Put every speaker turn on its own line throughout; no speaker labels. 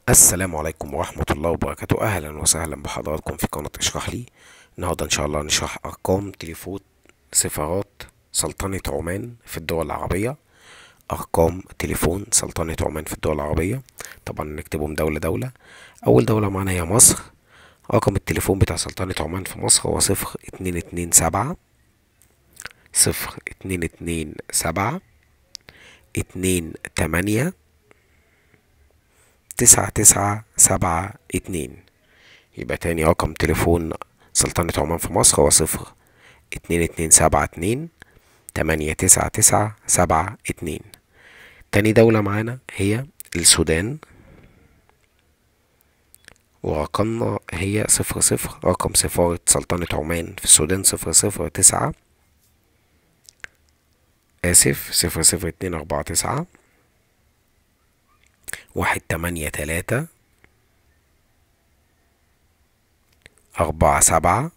السلام عليكم ورحمة الله وبركاته أهلا وسهلا بحضراتكم في قناة اشرح لي النهاردة إن شاء الله نشرح أرقام تليفون سفارات سلطنة عمان في الدول العربية أرقام تليفون سلطنة عمان في الدول العربية طبعا نكتبهم دولة دولة أول دولة معانا هي مصر رقم التليفون بتاع سلطنة عمان في مصر هو صفر اتنين اتنين سبعة صفر اتنين اتنين سبعة اتنين تمانية تسعة تسعة سبعة اتنين يبقى تاني رقم تليفون سلطنة عمان في مصر هو صفر اتنين اتنين سبعة اتنين تمانية تسعة تسعة سبعة اتنين تاني دولة معانا هي السودان ورقمنا هي صفر صفر رقم سفارة سلطنة عمان في السودان صفر صفر تسعة آسف صفر صفر اتنين أربعة تسعة واحد تمانية تلاتة أربعة سبعة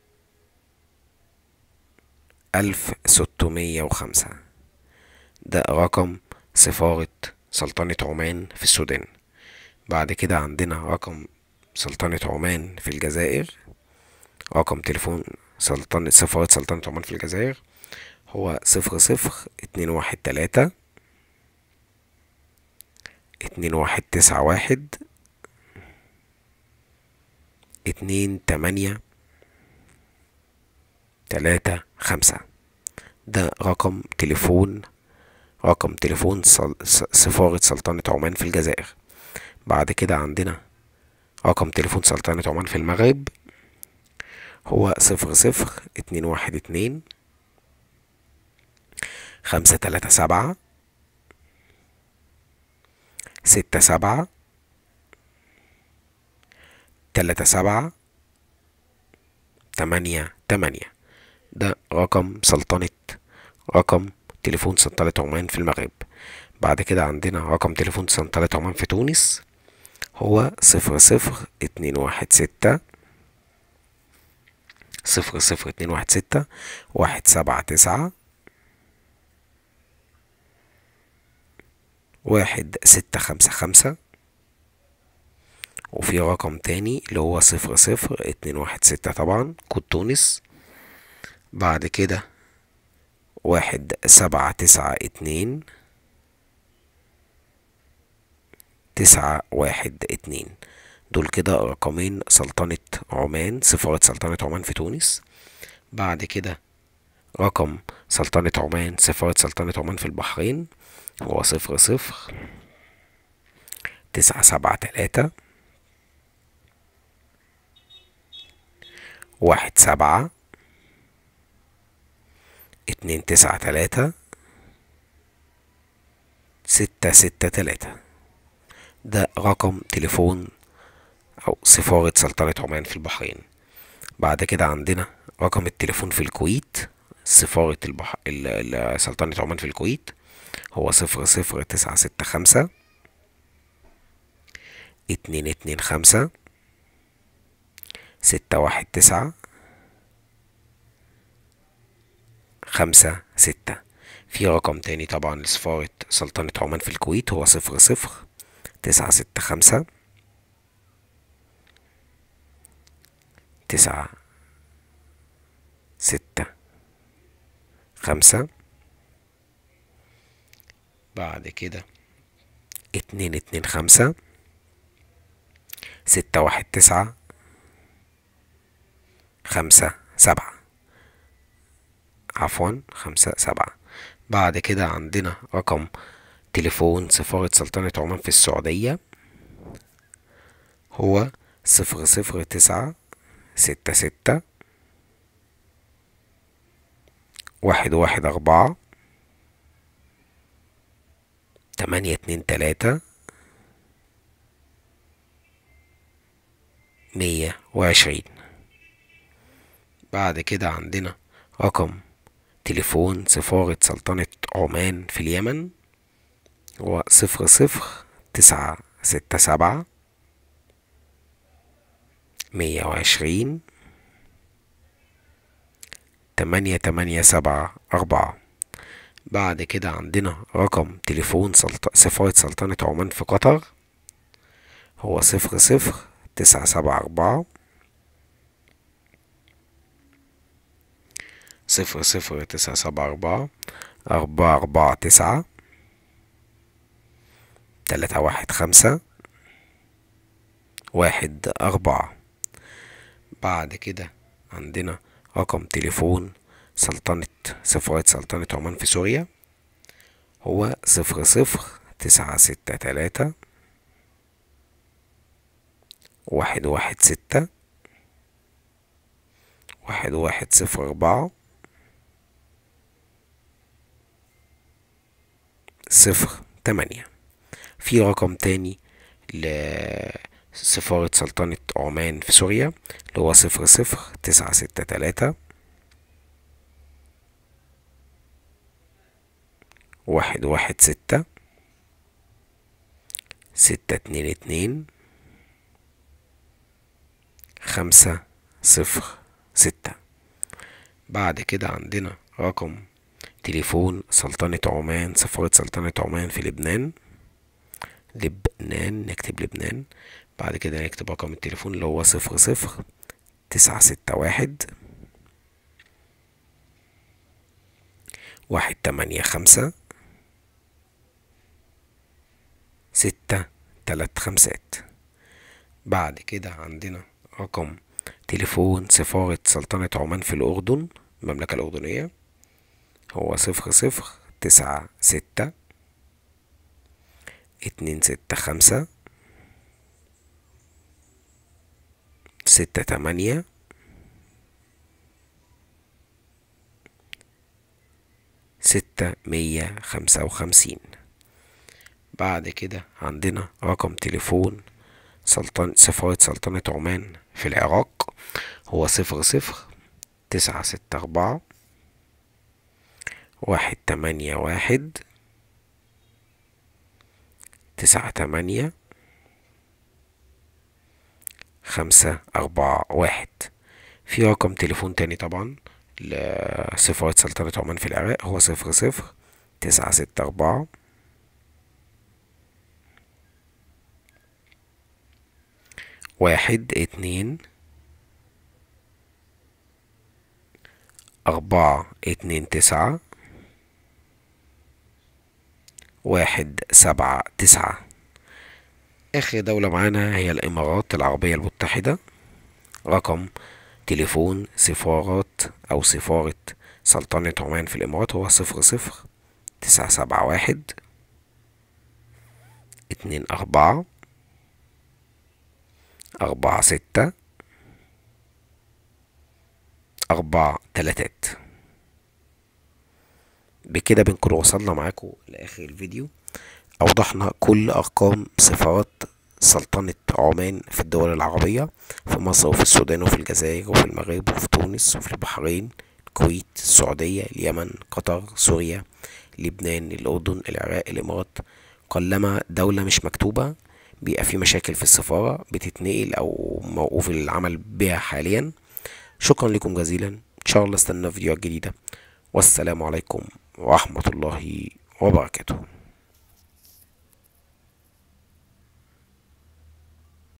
ألف ستمية وخمسة ده رقم سفارة سلطنة عمان في السودان بعد كده عندنا رقم سلطنة عمان في الجزائر رقم تليفون سلطنة سفارة سلطنة عمان في الجزائر هو صفر صفر اتنين واحد تلاتة اتنين واحد تسعة واحد اتنين تمانية تلاتة خمسة ده رقم تليفون رقم تليفون سل... سفارة سلطنة عمان في الجزائر بعد كده عندنا رقم تليفون سلطنة عمان في المغرب هو صفر صفر اتنين واحد اتنين خمسة تلاتة سبعة ستة سبعة تلاتة سبعة تمانية تمانية ده رقم سلطنة رقم تليفون سلطنة عمان في المغرب بعد كده عندنا رقم تليفون سلطنة عمان في تونس هو صفر صفر اتنين واحد ستة صفر صفر اتنين واحد ستة واحد سبعة تسعة واحد ستة خمسة خمسة وفي رقم تاني اللي هو صفر صفر اتنين واحد ستة طبعا كود تونس بعد كده واحد سبعة تسعة اتنين تسعة واحد اتنين دول كده رقمين سلطنة عمان سفارة سلطنة عمان في تونس بعد كده رقم سلطنة عمان سفارة سلطنة عمان في البحرين هو صفر صفر تسعة سبعة تلاتة واحد سبعة اتنين تسعة تلاتة ستة ستة تلاتة ده رقم تليفون أو سفارة سلطنة عمان في البحرين بعد كده عندنا رقم التليفون في الكويت سفارة البح... سلطنة عمان في الكويت هو صفر صفر تسعة ستة خمسة اتنين اتنين خمسة ستة واحد تسعة خمسة ستة في رقم تاني طبعا لسفارة سلطنة عمان في الكويت هو صفر صفر تسعة ستة خمسة تسعة ستة خمسة بعد كده اتنين اتنين خمسة ستة واحد تسعة خمسة سبعة عفوا خمسة سبعة بعد كده عندنا رقم تليفون سفارة سلطنة عمان في السعودية هو صفر صفر تسعة ستة ستة واحد واحد أربعة تمانية اتنين تلاتة مية وعشرين بعد كده عندنا رقم تليفون سفارة سلطنة عمان في اليمن هو صفر صفر تسعة ستة سبعة مية وعشرين تمانية تمانية سبعة أربعة بعد كده عندنا رقم تليفون سلط... سفارة سلطنة عمان في قطر هو صفر صفر تسعة سبعة أربعة صفر صفر تسعة سبعة أربعة أربعة أربعة تسعة تلاتة واحد خمسة واحد أربعة بعد كده عندنا رقم تليفون سلطنة سفارة سلطنة عمان في سوريا هو صفر صفر تسعة ستة تلاتة واحد واحد ستة واحد واحد صفر أربعة صفر تمانية في رقم تاني لسفارة سلطنة عمان في سوريا اللي هو صفر صفر تسعة ستة تلاتة واحد واحد ستة ستة اتنين اتنين خمسة صفر ستة بعد كده عندنا رقم تليفون سلطنة عمان سفارة سلطنة عمان في لبنان لبنان نكتب لبنان بعد كده نكتب رقم التليفون اللي هو صفر صفر تسعة ستة واحد واحد تمانية خمسة ستة تلات خمسات بعد كده عندنا رقم تليفون سفارة سلطنة عمان في الأردن المملكة الأردنية هو صفر صفر تسعة ستة اتنين ستة خمسة ستة تمانية ستة مية خمسة وخمسين بعد كده عندنا رقم تليفون سلطن سفارة سلطنة عمان في العراق هو صفر صفر تسعة ستة أربعة واحد تمانية واحد تسعة تمانية خمسة أربعة واحد في رقم تليفون تاني طبعا لسفارة سلطنة عمان في العراق هو صفر صفر تسعة ستة أربعة واحد اتنين أربعة اتنين تسعة واحد سبعة تسعة آخر دولة معانا هي الإمارات العربية المتحدة رقم تليفون سفارات أو سفارة سلطنة عمان في الإمارات هو صفر صفر تسعة سبعة واحد اتنين أربعة أربعة ستة أربع تلاتات بكده بنكون وصلنا معاكم لآخر الفيديو أوضحنا كل أرقام سفارات سلطنة عمان في الدول العربية في مصر وفي السودان وفي الجزائر وفي المغرب وفي تونس وفي البحرين الكويت السعودية اليمن قطر سوريا لبنان الأردن العراق الإمارات قلما دولة مش مكتوبة بيبقى في مشاكل في السفارة بتتنقل أو موقوف العمل بها حاليا شكرا لكم جزيلا إن شاء الله استنى فيديوهات جديدة والسلام عليكم ورحمة الله وبركاته